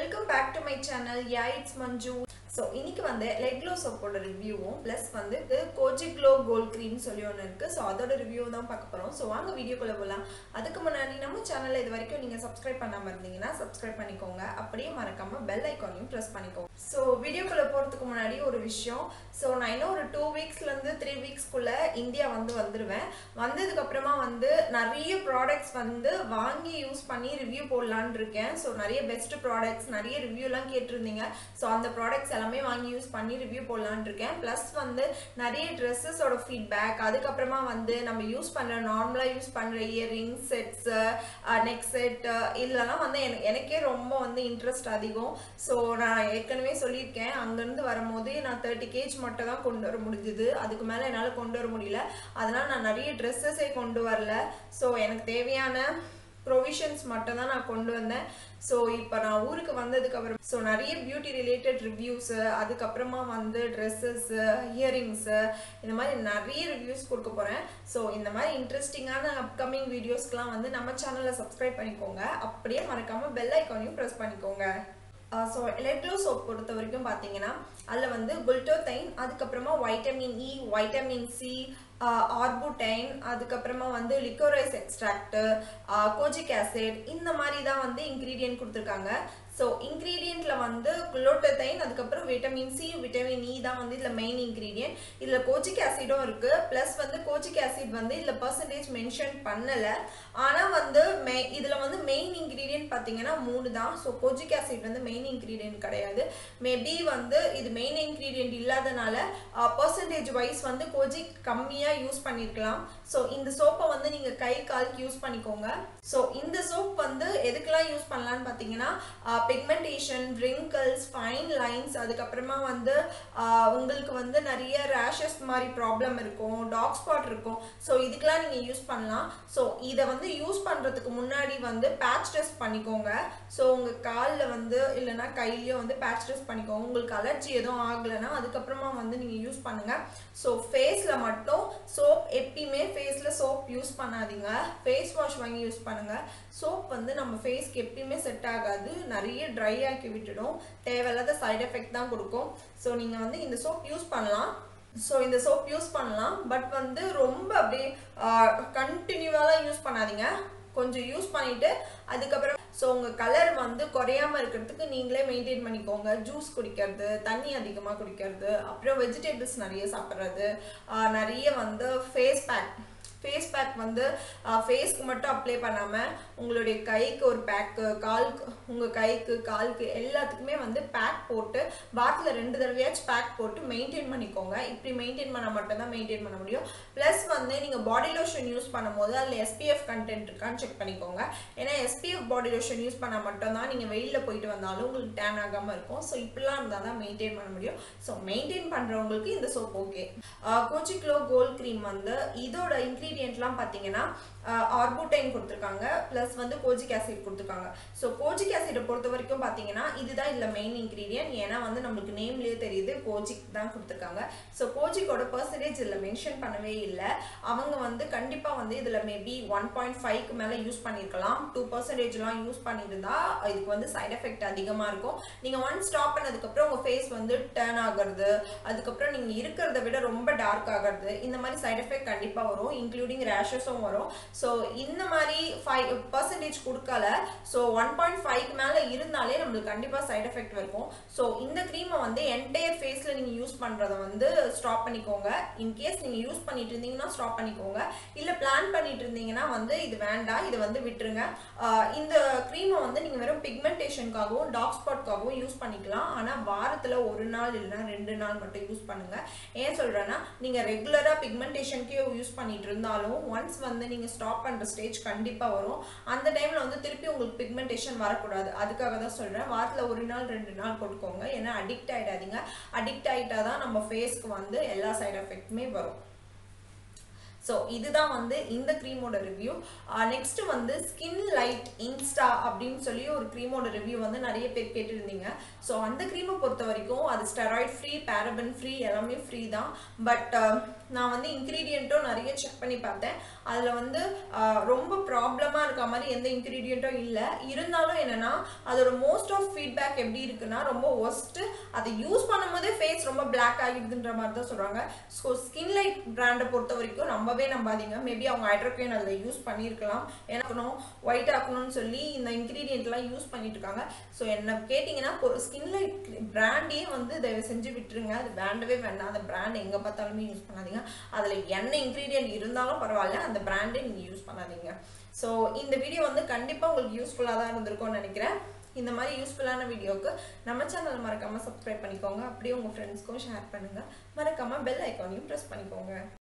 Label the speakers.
Speaker 1: welcome back to my channel yeah it's Manju so இன்னைக்கு வந்து லெக்லோ சோப்போட ரிவ்யூவும் ப்ளஸ் வந்து கோஜி க்ளோ கோல்ட் க்ரீம் சொல்லி ஒன்று இருக்குது ஸோ அதோட ரிவ்யூ தான் பார்க்க போகிறோம் ஸோ வாங்க வீடியோக்குள்ளே போகலாம் அதுக்கு முன்னாடி நம்ம சேனலில் இது வரைக்கும் நீங்கள் சப்ஸ்கிரைப் பண்ணாமல் இருந்தீங்கன்னா சப்ஸ்கிரைப் பண்ணிக்கோங்க அப்படியே மறக்காமல் பெல் ஐக்கானையும் ப்ரெஸ் பண்ணிக்கோங்க ஸோ வீடியோக்குள்ளே போகிறதுக்கு முன்னாடி ஒரு விஷயம் ஸோ நான் இன்னும் ஒரு டூ வீக்ஸ்லேருந்து த்ரீ வீக்ஸ்க்குள்ளே இந்தியா வந்து வந்துடுவேன் வந்ததுக்கப்புறமா வந்து நிறைய ப்ராடக்ட்ஸ் வந்து வாங்கி யூஸ் பண்ணி ரிவ்யூ போடலான்னு இருக்கேன் ஸோ நிறைய பெஸ்ட் ப்ராடக்ட்ஸ் நிறைய ரிவ்யூலாம் கேட்டிருந்தீங்க ஸோ அந்த ப்ராடக்ட்ஸ் எல்லாமே வாங்கி யூஸ் பண்ணி ரிவ்யூ போடலான்னு இருக்கேன் ப்ளஸ் வந்து நிறைய ட்ரெஸ்ஸஸோட ஃபீட்பேக் அதுக்கப்புறமா வந்து நம்ம யூஸ் பண்ணுற நார்மலாக யூஸ் பண்ணுற இயரிங் செட்ஸு நெக் செட் இதெல்லாம் வந்து எனக்கு எனக்கே ரொம்ப வந்து இன்ட்ரெஸ்ட் அதிகம் ஸோ நான் ஏற்கனவே சொல்லியிருக்கேன் அங்கேருந்து வரும்போது நான் தேர்ட்டி கேஜ் மட்டும் தான் கொண்டு வர முடிஞ்சுது அதுக்கு மேலே என்னால் கொண்டு வர முடியல அதனால் நான் நிறைய ட்ரெஸ்ஸஸே கொண்டு வரல ஸோ எனக்கு தேவையான ப்ரொவிஷன்ஸ் மட்டும் தான் நான் கொண்டு வந்தேன் ஸோ இப்போ நான் ஊருக்கு வந்ததுக்கு அப்புறம் ஸோ நிறைய பியூட்டி ரிலேட்டட் ரிவ்யூஸு அதுக்கப்புறமா வந்து ட்ரெஸ்ஸஸ்ஸு இயரிங்ஸு இந்த மாதிரி நிறைய ரிவ்யூஸ் கொடுக்க போகிறேன் ஸோ இந்த மாதிரி இன்ட்ரெஸ்டிங்கான அப்கமிங் வீடியோஸ்க்கெலாம் வந்து நம்ம சேனலை சப்ஸ்கிரைப் பண்ணிக்கோங்க அப்படியே மறக்காமல் பெல் ஐக்கானையும் ப்ரெஸ் பண்ணிக்கோங்க ஸோ எலக்ட்ரோ சோப் பொறுத்த வரைக்கும் பார்த்தீங்கன்னா அதில் வந்து குல்டோதைன் அதுக்கப்புறமா vitamin E vitamin C arbutin அதுக்கப்புறமா வந்து லிக்கோரைஸ் எக்ஸ்ட்ராக்ட் கோஜிக் ஆசிட் இந்த மாதிரி தான் வந்து இன்க்ரீடியன்ட் கொடுத்துருக்காங்க ஸோ இன்க்ரீடியண்ட்டில் வந்து குளோட்டதைன் அதுக்கப்புறம் விட்டமின் சி விட்டமின் இ தான் வந்து இதில் மெயின் இன்க்ரீடியன்ட் இதில் கோஜிக் ஆசிடும் இருக்குது ப்ளஸ் வந்து கோஜிக் ஆசிட் வந்து இதில் பர்சன்டேஜ் மென்ஷன் பண்ணலை ஆனால் வந்து மெ இதில் வந்து மெயின் இன்க்ரீடியன்ட் பார்த்தீங்கன்னா மூணு தான் ஸோ கோஜிக் ஆசிட் வந்து மெயின் இன்க்ரீடியன்ட் கிடையாது மேபி வந்து இது மெயின் இன்க்ரீடியன்ட் இல்லாதனால பர்சன்டேஜ் வைஸ் வந்து கோஜிக் கம்மியாக யூஸ் பண்ணியிருக்கலாம் ஸோ இந்த சோப்பை வந்து நீங்கள் கை காலுக்கு யூஸ் பண்ணிக்கோங்க ஸோ இந்த சோப் வந்து எதுக்கெல்லாம் யூஸ் பண்ணலான்னு பார்த்தீங்கன்னா பிக்மெண்டேஷன் ரிங்கிள்ஸ் ஃபைன் லைன்ஸ் அதுக்கப்புறமா வந்து உங்களுக்கு வந்து நிறைய ரேஷஸ் மாதிரி ப்ராப்ளம் இருக்கும் டாக் ஸ்பாட் இருக்கும் ஸோ இதுக்கெல்லாம் நீங்கள் யூஸ் பண்ணலாம் ஸோ இதை வந்து யூஸ் பண்ணுறதுக்கு முன்னாடி வந்து பேட்ச் டெஸ்ட் பண்ணிக்கோங்க ஸோ உங்கள் காலில் வந்து இல்லைன்னா கையிலையோ வந்து பேட்ச் டெஸ்ட் பண்ணிக்கோங்க உங்களுக்கு அலர்ஜி எதுவும் ஆகலைன்னா அதுக்கப்புறமா வந்து நீங்கள் யூஸ் பண்ணுங்கள் ஸோ ஃபேஸில் மட்டும் சோப் எப்பயுமே ஃபேஸில் சோப் யூஸ் பண்ணாதீங்க ஃபேஸ் வாஷ் வாங்கி யூஸ் பண்ணுங்கள் சோப் வந்து நம்ம ஃபேஸ்க்கு எப்பயுமே செட் ஆகாது நிறைய ட்ரை ஆக்கி விட்டுடும் தேவையில்லாத சைட் எஃபெக்ட் தான் கொடுக்கும் ஸோ நீங்கள் வந்து இந்த சோப் யூஸ் பண்ணலாம் ஸோ இந்த சோப் யூஸ் பண்ணலாம் பட் வந்து ரொம்ப அப்படியே கண்டினியூவாலாம் யூஸ் பண்ணாதீங்க கொஞ்சம் யூஸ் பண்ணிவிட்டு அதுக்கப்புறம் ஸோ உங்கள் கலர் வந்து குறையாமல் இருக்கிறதுக்கு நீங்களே மெயின்டைன் பண்ணிக்கோங்க ஜூஸ் குடிக்கிறது தண்ணி அதிகமாக குடிக்கிறது அப்புறம் வெஜிடபிள்ஸ் நிறைய சாப்பிட்றது நிறைய வந்து ஃபேஸ் பேக் ஃபேஸ் பேக் வந்து ஃபேஸ்க்கு மட்டும் அப்ளை பண்ணாமல் உங்களுடைய கைக்கு ஒரு பேக்கு காலுக்கு உங்கள் கைக்கு காலுக்கு எல்லாத்துக்குமே வந்து பேக் போட்டு வாரத்தில் ரெண்டு தடவையாச்சும் பேக் போட்டு மெயின்டைன் பண்ணிக்கோங்க இப்படி மெயின்டைன் பண்ணால் மட்டும்தான் மெயின்டைன் பண்ண முடியும் ப்ளஸ் வந்து நீங்கள் பாடி லோஷன் யூஸ் பண்ணும்போது அதில் எஸ்பிஎஃப் கண்டென்ட் இருக்கான்னு செக் பண்ணிக்கோங்க ஏன்னா எஸ்பிஎஃப் பாடி லோஷன் யூஸ் பண்ணால் மட்டும்தான் நீங்கள் வெளியில் போயிட்டு வந்தாலும் உங்களுக்கு டேன் ஆகாமல் இருக்கும் ஸோ இப்படிலாம் இருந்தால் தான் மெயின்டைன் பண்ண முடியும் ஸோ மெயின்டைன் பண்ணுறவங்களுக்கு இந்த soap okay Kojiglo gold cream வந்து இதோட இன்க்ரீடியன்ட் இன்க்ரீடியன்ட்லாம் பார்த்தீங்கன்னா ஆர்புடைன் கொடுத்துருக்காங்க ப்ளஸ் வந்து கோஜிக் ஆசிட் கொடுத்துருக்காங்க ஸோ கோஜிக் ஆசிடை பொறுத்த வரைக்கும் பார்த்தீங்கன்னா இதுதான் இதில் மெயின் இன்க்ரீடியன்ட் ஏன்னா வந்து நம்மளுக்கு நேம்லேயே தெரியுது கோஜிக் தான் கொடுத்துருக்காங்க ஸோ கோஜிக்கோட பர்சன்டேஜ் இதில் மென்ஷன் பண்ணவே இல்லை அவங்க வந்து கண்டிப்பாக வந்து இதில் மேபி ஒன் பாயிண்ட் ஃபைவ்க்கு மேலே யூஸ் பண்ணியிருக்கலாம் டூ பர்சன்டேஜ்லாம் யூஸ் பண்ணியிருந்தா இதுக்கு வந்து சைட் எஃபெக்ட் அதிகமாக இருக்கும் நீங்கள் ஒன் ஸ்டாப் பண்ணதுக்கப்புறம் உங்கள் ஃபேஸ் வந்து டேர்ன் ஆகிறது அதுக்கப்புறம் நீங்கள் இருக்கிறத விட ரொம்ப டார்க் ஆகிறது இந்த மாதிரி சைட் எஃபெக்ட் கண்டிப்பாக வரும் இன்க்ளூடிங் ரேஷஸும் வரும் ஸோ இந்த மாதிரி ஃபைவ் பர்சன்டேஜ் கொடுக்கல ஸோ ஒன் பாயிண்ட் ஃபைவ்க்கு மேலே இருந்தாலே நம்மளுக்கு கண்டிப்பாக சைட் எஃபெக்ட் இருக்கும் ஸோ இந்த க்ரீமை வந்து என்டையர் ஃபேஸில் நீங்கள் யூஸ் பண்ணுறதை வந்து ஸ்டாப் பண்ணிக்கோங்க இன்கேஸ் நீங்கள் யூஸ் பண்ணிட்டு இருந்தீங்கன்னா ஸ்டாப் பண்ணிக்கோங்க இல்லை பிளான் பண்ணிட்டு இருந்தீங்கன்னா வந்து இது வேண்டாம் இதை வந்து விட்டுருங்க இந்த க்ரீமை வந்து நீங்கள் வெறும் பிக்மெண்டேஷனுக்காகவும் டாக் ஸ்பாட்காகவும் யூஸ் பண்ணிக்கலாம் ஆனால் வாரத்தில் ஒரு நாள் இல்லைனா ரெண்டு நாள் மட்டும் யூஸ் பண்ணுங்கள் ஏன் சொல்கிறேன்னா நீங்கள் ரெகுலராக பிக்மெண்டேஷனுக்கே யூஸ் பண்ணிட்டு இருந்தாலும் ஒன்ஸ் வந்து நீங்கள் ஸ்டாப் பண்ணுற ஸ்டேஜ் கண்டிப்பாக வரும் அந்த டைமில் வந்து திருப்பி உங்களுக்கு பிக்மெண்டேஷன் வரக்கூடாது அதுக்காக தான் சொல்கிறேன் வாரத்தில் ஒரு நாள் ரெண்டு நாள் கொடுக்கோங்க ஏன்னா அடிக்ட் ஆகிடாதீங்க அடிக்ட் ஆகிட்டா தான் நம்ம ஃபேஸ்க்கு வந்து எல்லா சைட் எஃபெக்ட்டுமே வரும் ஸோ இதுதான் வந்து இந்த க்ரீமோட ரிவ்யூ நெக்ஸ்ட் வந்து ஸ்கின் லைட் இன்ஸ்டா அப்படின்னு சொல்லி ஒரு க்ரீமோட ரிவ்யூ வந்து நிறைய பேர் கேட்டிருந்தீங்க ஸோ அந்த க்ரீமை பொறுத்த வரைக்கும் அது ஸ்டெராய்ட் ஃப்ரீ பேரபன் ஃப்ரீ எல்லாமே ஃப்ரீ தான் பட் நான் வந்து இன்க்ரீடியண்ட்டும் நிறைய செக் பண்ணி பார்த்தேன் அதில் வந்து ஆஹ், ரொம்ப ப்ராப்ளமாக இருக்க மாதிரி எந்த இன்க்ரீடியண்ட்டும் இல்லை இருந்தாலும் என்னன்னா அதோட மோஸ்ட் ஆஃப் ஃபீட்பேக் எப்படி இருக்குன்னா ரொம்ப ஒஸ்ட்டு அதை யூஸ் பண்ணும்போதே ஃபேஸ் ரொம்ப பிளாக் ஆகிடுதுன்ற மாதிரி தான் சொல்கிறாங்க ஸோ ஸ்கின் லைட் பிராண்டை பொறுத்த வரைக்கும் நம்பவே நம்பாதீங்க மேபி அவங்க ஹைட்ரோகேன் அதில் யூஸ் பண்ணியிருக்கலாம் ஏன்னா ஒயிட் ஆக்கணும்னு சொல்லி இந்த இன்க்ரீடியன்ட்லாம் யூஸ் பண்ணிட்டு இருக்காங்க ஸோ என்ன கேட்டிங்கன்னா ஸ்கின் லைட் பிராண்டே வந்து தயவு செஞ்சு விட்டுருங்க அது வேண்டவே வேண்டாம் அந்த பிராண்ட் எங்கே பார்த்தாலுமே யூஸ் பண்ணாதீங்க அதில் என்ன இன்க்ரீடியன்ட் இருந்தாலும் பரவாயில்ல அந்த பிராண்டே நீங்கள் யூஸ் பண்ணாதீங்க ஸோ இந்த வீடியோ வந்து கண்டிப்பாக உங்களுக்கு யூஸ்ஃபுல்லாக தான் இருந்திருக்கும்னு நினைக்கிறேன் இந்த மாதிரி யூஸ்ஃபுல்லான வீடியோவுக்கு நம்ம சேனல் மறக்காமல் சப்ஸ்கிரைப் பண்ணிக்கோங்க அப்படியே உங்கள் ஃப்ரெண்ட்ஸ்க்கும் ஷேர் பண்ணுங்கள் மறக்காமல் பெல் ஐக்கானையும் ப்ரெஸ் பண்ணிக்கோங்க